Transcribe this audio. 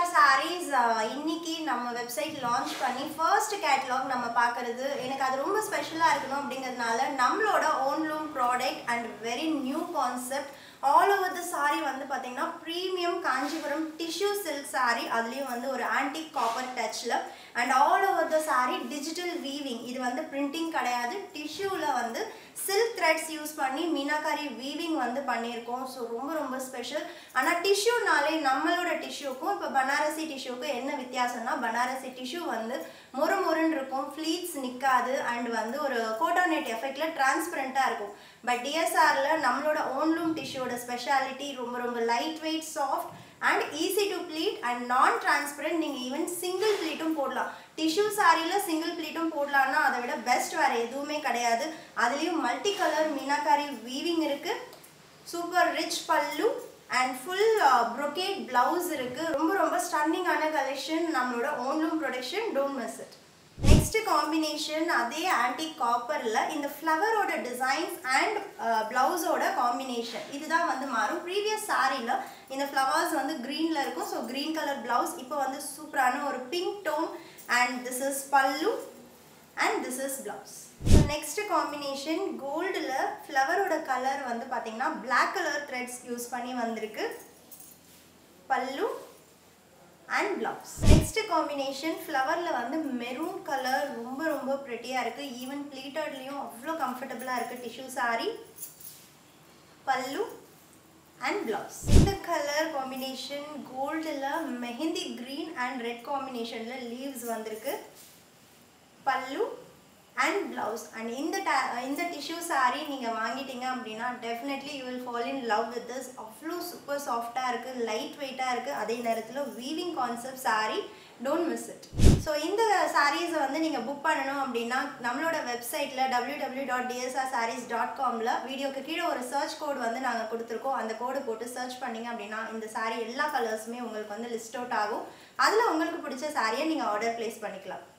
TSR sarees இன்னைக்கு நம்ம website launch பண்ணி ஃபர்ஸ்ட் கேட்டலாக் நம்ம பார்க்கறது எனக்கு அது ரொம்ப ஸ்பெஷலாக இருக்கணும் அப்படிங்கிறதுனால நம்மளோட own loom product and very new concept all over the saree வந்து பார்த்தீங்கன்னா premium Kanchipuram tissue silk saree அதுலேயும் வந்து ஒரு ஆன்டிக் காப்பர் டச்சில் and all over the saree digital weaving இது வந்து பிரிண்டிங் கிடையாது டிஷ்யூவில் வந்து சில்க் த்ரெட்ஸ் யூஸ் பண்ணி மீனாக்காரி வீவிங் வந்து பண்ணியிருக்கோம் ஸோ ரொம்ப ரொம்ப ஸ்பெஷல் ஆனால் டிஷ்யூனாலே நம்மளோட டிஷ்யூக்கும் இப்போ பனாரசி டிஷ்யூக்கும் என்ன வித்தியாசம்னா பனாரசி டிஷ்யூ வந்து மொறு மொறுன்னு இருக்கும் ஃப்ளீட்ஸ் நிற்காது அண்ட் வந்து ஒரு கோட்டோனேட் எஃபெக்டில் டிரான்ஸ்பரண்ட்டாக இருக்கும் பட் டிஎஸ்ஆரில் நம்மளோட ஓன்லூம் டிஷ்யூவோட ஸ்பெஷாலிட்டி ரொம்ப ரொம்ப light weight soft and easy to pleat and non transparent நீங்கள் ஈவன் சிங்கிள் ப்ளீட்டும் போடலாம் டிஷ்யூ சாரியில் சிங்கிள் ப்ளீட்டும் போடலான்னா அதை விட பெஸ்ட் வேறு எதுவுமே கிடையாது அதுலேயும் மல்டி கலர் மீனாக்காரி வீவிங் இருக்குது super rich pallu and full brocade blouse இருக்குது ரொம்ப ரொம்ப ஸ்டன்னிங்கான கலெக்ஷன் நம்மளோட own loom production don't miss it next combination அதே ஆன்டிக் காப்பரில் இந்த ஃப்ளவரோட டிசைன்ஸ் அண்ட் ப்ளவுஸோட காம்பினேஷன் இதுதான் வந்து மாறும் ப்ரீவியஸ் சாரியில் இந்த ஃப்ளவர்ஸ் வந்து க்ரீனில் இருக்கும் ஸோ க்ரீன் கலர் ப்ளவுஸ் இப்போ வந்து சூப்பரான ஒரு pink tone and this is pallu and this is blouse so next combination கோல்டில் ஃப்ளவரோட கலர் வந்து பார்த்தீங்கன்னா Black கலர் த்ரெட்ஸ் யூஸ் பண்ணி வந்திருக்கு pallu and blouse next combination ஃப்ளவரில் வந்து மெரூன் கலர் ரொம்ப ரொம்ப ப்ரெட்டியாக இருக்குது ஈவன் ப்ளீட்டட்லேயும் அவ்வளோ கம்ஃபர்டபுளாக இருக்குது tissue saree pallu and blouse இந்த கலர் காம்பினேஷன் கோல்டில் மெஹந்தி க்ரீன் அண்ட் ரெட் காம்பினேஷனில் லீவ்ஸ் வந்திருக்கு பல்லு அண்ட் பிளவுஸ் அண்ட் இந்த ta இந்த டிஷ்யூ saree நீங்கள் வாங்கிட்டீங்க அப்படின்னா definitely you will fall in love with this அவ்வளோ சூப்பர் சாஃப்டாக இருக்குது லைட் வெயிட்டாக இருக்குது அதே நேரத்தில் weaving concept saree don't miss it so இந்த சாரீஸை வந்து நீங்கள் புக் பண்ணணும் அப்படின்னா நம்மளோட வெப்சைட்டில் W W dot TSR saris dot காமில் வீடியோக்கு கீழே ஒரு சர்ச் கோட் வந்து நாங்கள் கொடுத்துருக்கோம் அந்த கோடு போட்டு சர்ச் பண்ணீங்க அப்படின்னா இந்த saree எல்லா கலர்ஸுமே உங்களுக்கு வந்து லிஸ்ட் அவுட் ஆகும் அதில் உங்களுக்கு பிடிச்ச சாரியை நீங்கள் ஆர்டர் ப்ளேஸ் பண்ணிக்கலாம்